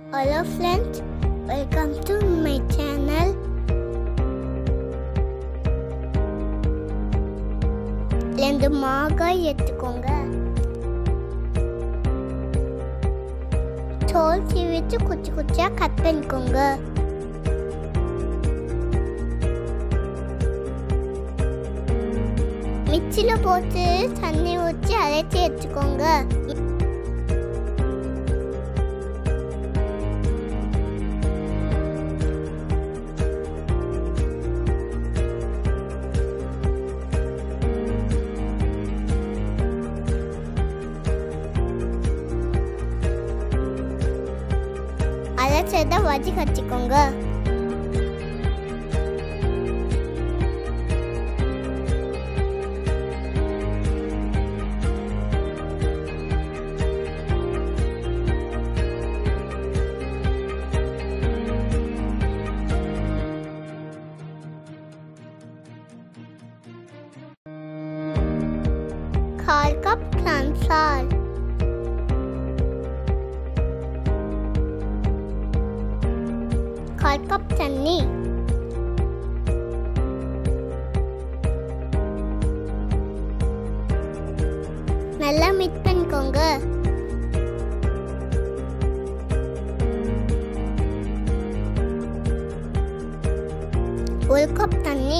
Hello friends, welcome to my channel. ரெண்டு மாங்காய் எடுத்துக்கோங்க தோல் சீவிட்டு குச்சி குச்சியா கட் பண்ணிக்கோங்க மிக்சியில போட்டு தண்ணி ஊற்றி அரைச்சி எடுத்துக்கோங்க அரைச்சதை வடி கட்டிக்கோங்க கால் கப் கான்ஃப்ளார் கால் கப் தண்ணி நல்லா மிக்ஸ் பண்ணிக்கோங்க ஒரு கப் தண்ணி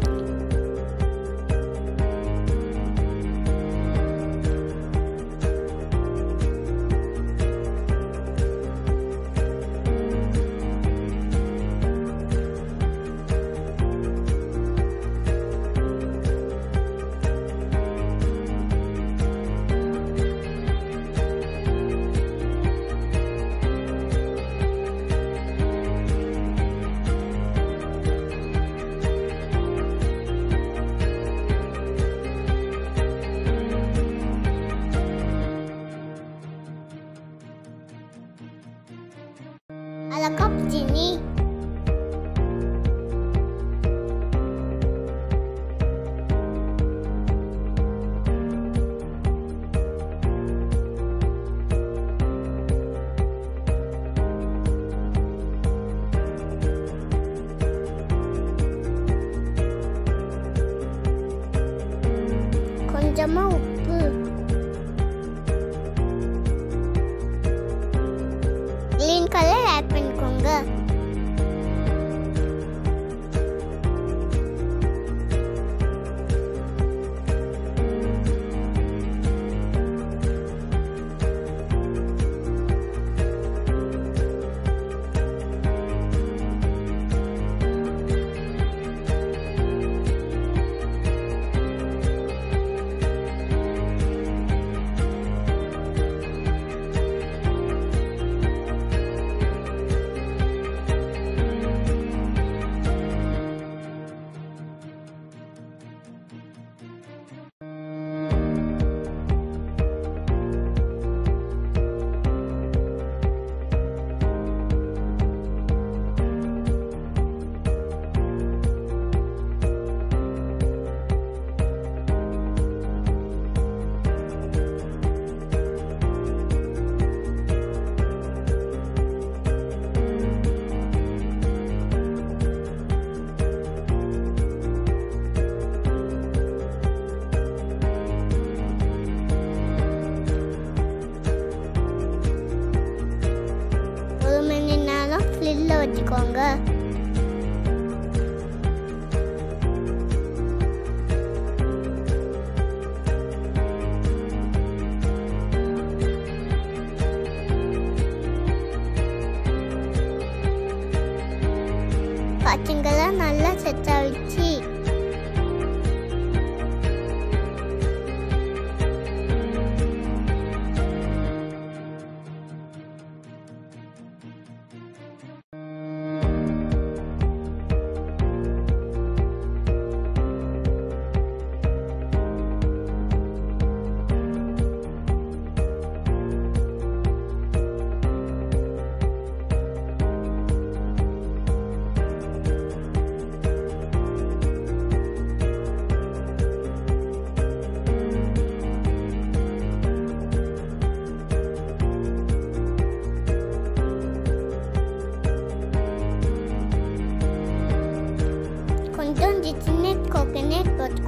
அரை கப் ஜீனி கொஞ்சமா உப்பு கிரீன் கலர் ஆட் பண்ணிக்கோங்க ஒரு மணி நேரம் ஃப்ரில்ல வச்சுக்கோங்க பச்சைங்களா நல்லா செட் ஆயிடுச்சு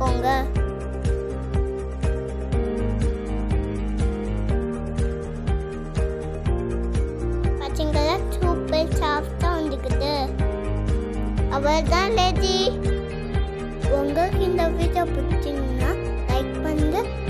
பண்ணிக்கோங்க பார்த்தீங்களா சூப்பர் சாஃப்டாக வந்துக்குது அவ்வளோதான் லேடி உங்களுக்கு இந்த வீடியோ பிடிச்சிங்கன்னா லைக் பண்ணுங்க